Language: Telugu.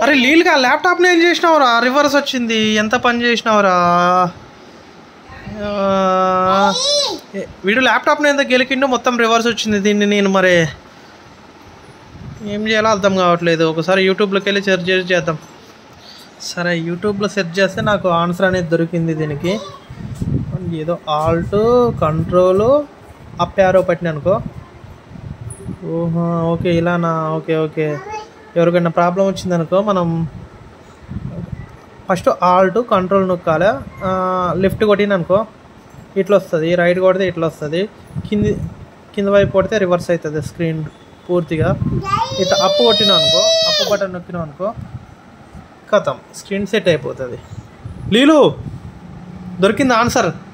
అరే లీల్గా ల్యాప్టాప్ని ఏం చేసినావురా రివర్స్ వచ్చింది ఎంత పని చేసినావురా ఆ, ఏ- వీడు ల్యాప్టాప్ని ఎంత గెలికిండో మొత్తం రివర్స్ వచ్చింది దీన్ని నేను మరి ఏం చేయాలో అర్థం కావట్లేదు ఒకసారి యూట్యూబ్లోకి వెళ్ళి సెర్చ్ చేసి చేద్దాం సరే యూట్యూబ్లో సెర్చ్ చేస్తే నాకు ఆన్సర్ అనేది దొరికింది దీనికి ఏదో ఆల్ట్ కంట్రోల్ అప్ యారో పట్టిన అనుకో ఓహో ఓకే ఇలానా ఓకే ఓకే ఎవరికైనా ప్రాబ్లం వచ్చిందనుకో మనం ఫస్ట్ ఆల్ట్ కంట్రోల్ నొక్కాలి లెఫ్ట్ కొట్టిన అనుకో ఇట్లా వస్తుంది రైట్ కొడితే ఇట్లా వస్తుంది కింది కింద వైపు కొడితే రివర్స్ అవుతుంది స్క్రీన్ పూర్తిగా ఇట్లా అప్పు కొట్టినాం అనుకో అప్పు బటన్ నొక్కినాం అనుకో కథం స్క్రీన్ సెట్ అయిపోతుంది లీలు దొరికింది ఆన్సర్